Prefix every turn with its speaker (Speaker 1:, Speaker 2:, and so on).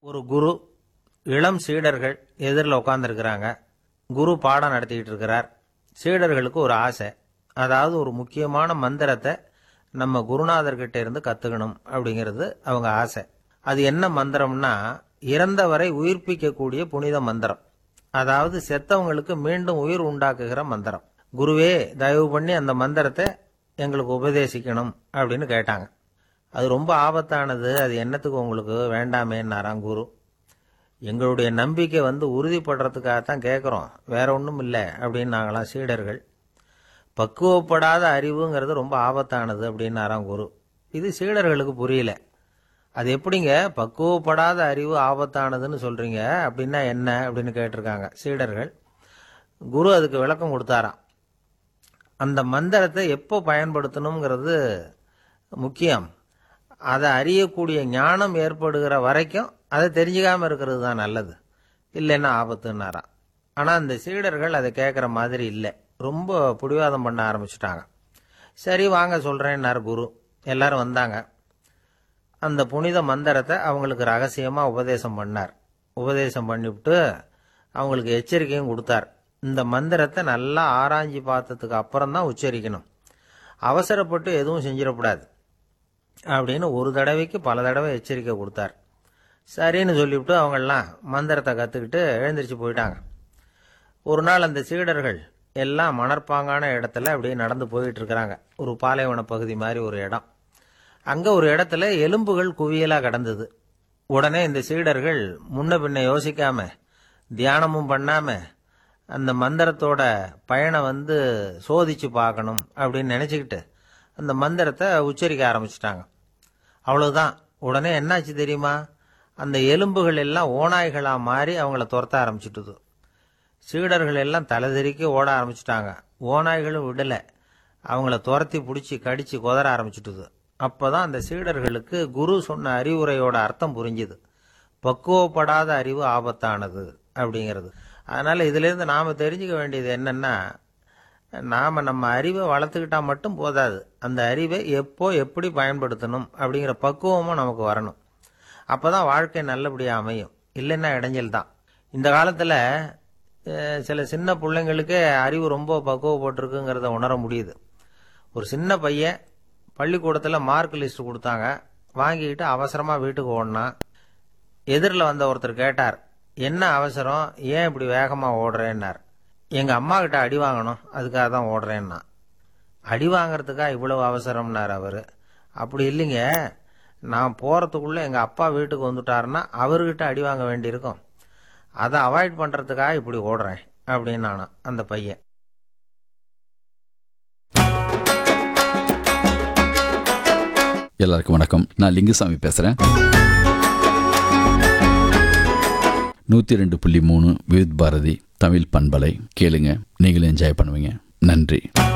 Speaker 1: ஒரு குரு இளம் சீடர்கள் எதிரில் உட்காந்துருக்கிறாங்க குரு பாடம் நடத்திக்கிட்டு இருக்கிறார் சீடர்களுக்கு ஒரு ஆசை அதாவது ஒரு முக்கியமான மந்திரத்தை நம்ம குருநாதர்கிட்ட இருந்து கற்றுக்கணும் அப்படிங்கிறது அவங்க ஆசை அது என்ன மந்திரம்னா இறந்தவரை உயிர்ப்பிக்கக்கூடிய புனித மந்திரம் அதாவது செத்தவங்களுக்கு மீண்டும் உயிர் உண்டாக்குகிற மந்திரம் குருவே தயவு பண்ணி அந்த மந்திரத்தை எங்களுக்கு உபதேசிக்கணும் அப்படின்னு கேட்டாங்க அது ரொம்ப ஆபத்தானது அது என்னத்துக்கு உங்களுக்கு வேண்டாமேன்னாராம் குரு எங்களுடைய நம்பிக்கை வந்து உறுதிப்படுறதுக்காகத்தான் கேட்குறோம் வேற ஒன்றும் இல்லை அப்படின்னு நாங்களாம் சீடர்கள் பக்குவப்படாத அறிவுங்கிறது ரொம்ப ஆபத்தானது அப்படின்னாராம் குரு இது சீடர்களுக்கு புரியல அது எப்படிங்க பக்குவப்படாத அறிவு ஆபத்தானதுன்னு சொல்றீங்க அப்படின்னா என்ன அப்படின்னு கேட்டிருக்காங்க சீடர்கள் குரு அதுக்கு விளக்கம் கொடுத்தாராம் அந்த மந்திரத்தை எப்போ பயன்படுத்தணுங்கிறது முக்கியம் அதை அறியக்கூடிய ஞானம் ஏற்படுகிற வரைக்கும் அதை தெரிஞ்சுக்காம இருக்கிறது தான் நல்லது இல்லைன்னா ஆபத்துன்னாராம் ஆனால் அந்த சீடர்கள் அதை கேட்குற மாதிரி இல்லை ரொம்ப பிடிவாதம் பண்ண ஆரம்பிச்சிட்டாங்க சரி வாங்க சொல்கிறேன்னார் குரு எல்லாரும் வந்தாங்க அந்த புனித மந்திரத்தை அவங்களுக்கு ரகசியமாக உபதேசம் பண்ணார் உபதேசம் பண்ணிவிட்டு அவங்களுக்கு எச்சரிக்கையும் கொடுத்தார் இந்த மந்திரத்தை நல்லா ஆராய்ஞ்சு பார்த்ததுக்கு அப்புறம் தான் உச்சரிக்கணும் அவசரப்பட்டு எதுவும் செஞ்சிடக்கூடாது அப்படின்னு ஒரு தடவைக்கு பல தடவை எச்சரிக்கை கொடுத்தார் சரின்னு சொல்லிவிட்டு அவங்கெல்லாம் மந்திரத்தை கற்றுக்கிட்டு எழுந்திரிச்சு போயிட்டாங்க ஒரு நாள் அந்த சீடர்கள் எல்லாம் மணற்பாங்கான இடத்துல அப்படியே நடந்து போயிட்டு இருக்கிறாங்க ஒரு பாலைவன பகுதி மாதிரி ஒரு இடம் அங்கே ஒரு இடத்துல எலும்புகள் குவியலாக கிடந்தது உடனே இந்த சீடர்கள் முன்ன பின்ன யோசிக்காம தியானமும் பண்ணாம அந்த மந்திரத்தோட பயனை வந்து சோதிச்சு பார்க்கணும் அப்படின்னு நினச்சிக்கிட்டு அந்த மந்திரத்தை உச்சரிக்க ஆரம்பிச்சிட்டாங்க அவ்வளவுதான் உடனே என்னாச்சு தெரியுமா அந்த எலும்புகள் எல்லாம் ஓநாய்களாக மாறி அவங்கள துரத்த ஆரம்பிச்சிட்டுது சீடர்கள் எல்லாம் தலைதெறிக்க ஓட ஆரம்பிச்சிட்டாங்க ஓநாய்களும் விடலை அவங்கள துரத்தி பிடிச்சி கடிச்சு குதற ஆரம்பிச்சிட்டுது அப்போதான் அந்த சீடர்களுக்கு குரு சொன்ன அறிவுரையோட அர்த்தம் புரிஞ்சுது பக்குவப்படாத அறிவு ஆபத்தானது அப்படிங்கிறது அதனால இதிலிருந்து நாம தெரிஞ்சுக்க வேண்டியது என்னன்னா நாம நம்ம அறிவை வளர்த்துக்கிட்டா மட்டும் போதாது அந்த அறிவை எப்போ எப்படி பயன்படுத்தணும் அப்படிங்கிற பக்குவமும் நமக்கு வரணும் அப்பதான் வாழ்க்கை நல்லபடியாக அமையும் இல்லைன்னா இடைஞ்சல் தான் இந்த காலத்துல அஹ், சில சின்ன பிள்ளைங்களுக்கே அறிவு ரொம்ப பக்குவப்பட்டிருக்குங்கிறத உணர முடியுது ஒரு சின்ன பையன் பள்ளிக்கூடத்தில் மார்க் லிஸ்ட் கொடுத்தாங்க வாங்கிக்கிட்டு அவசரமாக வீட்டுக்கு ஓடினான் எதிரில் வந்த ஒருத்தர் கேட்டார் என்ன அவசரம் ஏன் இப்படி வேகமாக ஓடுறேன்னார் எங்கள் அம்மா கிட்ட அடி வாங்கணும் அதுக்காக தான் ஓடுறேன்னா அடி வாங்குறதுக்கா இவ்வளவு அவசரம்னார் அவர் அப்படி இல்லைங்க நான் போகிறதுக்குள்ளே எங்கள் அப்பா வீட்டுக்கு வந்துட்டாருன்னா அவர்கிட்ட அடி வாங்க வேண்டியிருக்கும் அதை அவாய்ட் பண்ணுறதுக்காக இப்படி ஓடுறேன் அப்படின்னு நானும் அந்த பையன்
Speaker 2: எல்லாருக்கும் வணக்கம் நான் லிங்குசாமி பேசுகிறேன் நூற்றி ரெண்டு புள்ளி மூணு விவித் பாரதி தமிழ் பண்பலை கேளுங்க நீங்களும் என்ஜாய் பண்ணுவீங்க நன்றி